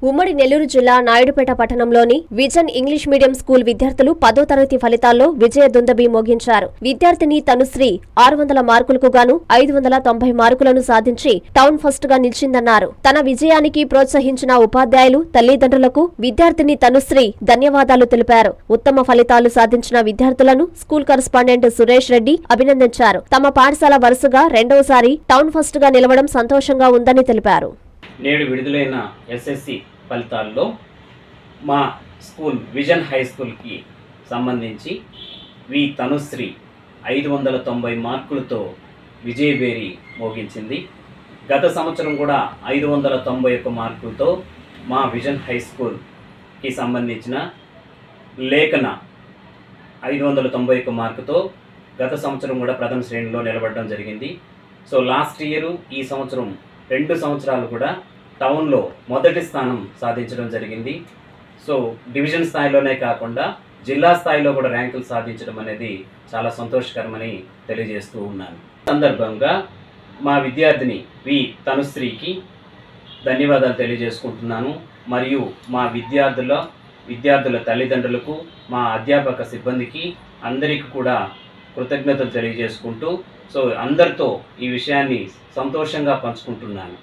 ఉమ్మడి నెల్లూరు జిల్లా నాయుడుపేట పట్టణంలోని విజన్ ఇంగ్లీష్ మీడియం స్కూల్ విద్యార్థులు పదో తరగతి ఫలితాల్లో విజయ దుందబి మోగించారు విద్యార్థిని తనుశ్రీ ఆరు వందల మార్కులకు గాను ఐదు వందల తొంభై మార్కులను సాధించి టౌన్ ఫస్ట్ గా నిలిచిందన్నారు తన విజయానికి ప్రోత్సహించిన ఉపాధ్యాయులు తల్లిదండ్రులకు విద్యార్థిని తనుశ్రీ ధన్యవాదాలు తెలిపారు ఉత్తమ ఫలితాలు సాధించిన విద్యార్థులను స్కూల్ కరస్పాండెంట్ సురేష్ రెడ్డి అభినందించారు తమ పాఠశాల వరుసగా రెండవసారి టౌన్ ఫస్ట్ గా నిలవడం సంతోషంగా ఉందని తెలిపారు నేడు విడుదలైన ఎస్ఎస్సి ఫలితాల్లో మా స్కూల్ విజన్ హై స్కూల్కి సంబంధించి వి తనుశ్రీ ఐదు వందల తొంభై మార్కులతో విజయబేరి మోగించింది గత సంవత్సరం కూడా ఐదు వందల తొంభై ఒక్క మార్కులతో మా విజన్ హై స్కూల్కి సంబంధించిన లేఖన ఐదు వందల తొంభై ఒక్క మార్కుతో గత సంవత్సరం కూడా ప్రథమ శ్రేణిలో నిలబడడం జరిగింది సో లాస్ట్ ఇయర్ ఈ సంవత్సరం రెండు సంవత్సరాలు కూడా టౌన్లో మొదటి స్థానం సాధించడం జరిగింది సో డివిజన్ స్థాయిలోనే కాకుండా జిల్లా స్థాయిలో కూడా ర్యాంకులు సాధించడం అనేది చాలా సంతోషకరమని తెలియజేస్తూ ఉన్నాను సందర్భంగా మా విద్యార్థిని వి తనుశ్రీకి ధన్యవాదాలు తెలియజేసుకుంటున్నాను మరియు మా విద్యార్థుల విద్యార్థుల తల్లిదండ్రులకు మా అధ్యాపక సిబ్బందికి అందరికీ కూడా కృతజ్ఞతలు తెలియజేసుకుంటూ సో అందరితో ఈ విషయాన్ని సంతోషంగా పంచుకుంటున్నాను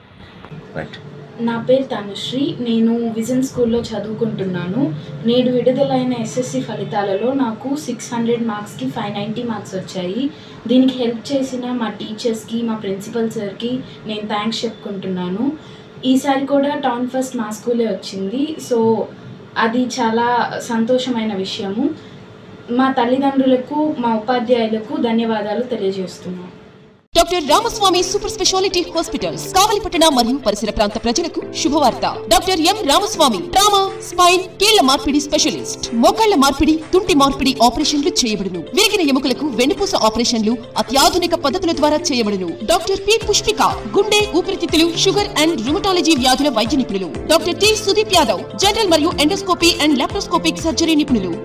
రైట్ నా పేరు తనుశ్రీ నేను విజన్ స్కూల్లో చదువుకుంటున్నాను నేడు విడుదలైన ఎస్ఎస్సి ఫలితాలలో నాకు సిక్స్ హండ్రెడ్ మార్క్స్కి ఫైవ్ నైంటీ మార్క్స్ వచ్చాయి దీనికి హెల్ప్ చేసిన మా టీచర్స్కి మా ప్రిన్సిపల్ సార్కి నేను థ్యాంక్స్ చెప్పుకుంటున్నాను ఈసారి కూడా టౌన్ ఫస్ట్ మా స్కూలే వచ్చింది సో అది చాలా సంతోషమైన విషయము మా తల్లిదండ్రులకు మా ఉపాధ్యాయులకు ధన్యవాదాలు తెలియజేస్తున్నాను doctor Ramaswamy super speciality hospitals కావలిపట్టణ మరియు పరిసర ప్రాంత ప్రజలకు శుభవార్త doctor M Ramaswamy trauma spine కీళ్ల మార్పిడి స్పెషలిస్ట్ మోకాళ్ల మార్పిడి తుంటి మార్పిడి ఆపరేషన్లు చేయబడును విరిగిన ఎముకలకు వెన్నుపూస ఆపరేషన్లు అత్యాధునిక పద్ధతుల ద్వారా చేయబడును డాక్టర్ పి పుష్పిక గుండె ఊపిరితిత్తులు షుగర్ అండ్ రుమటాలజీ వ్యాధుల వైద్య నిపుణులు doctor T Sudeep Yadav general మరియు ఎండోస్కోపీ అండ్ లాప్రోస్కోపిక్ సర్జరీ నిపుణులు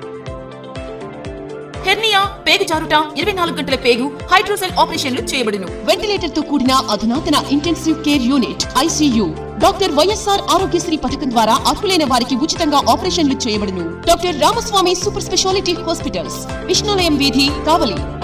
హెర్నియా పేగు జారుట ఇరవై నాలుగు గంటల పేగు హైడ్రోసెల్ ఆపరేషన్లు చేయబడును వెంటిలేటర్ తో కూడిన అధునాతన intensive care unit ICU doctor YSR Aarogyasri పథకం ద్వారా అర్హులైన వారికి ఉచితంగా ఆపరేషన్లు చేయబడును doctor Ramaswamy super speciality hospitals Vishnulayam వీధి కావలి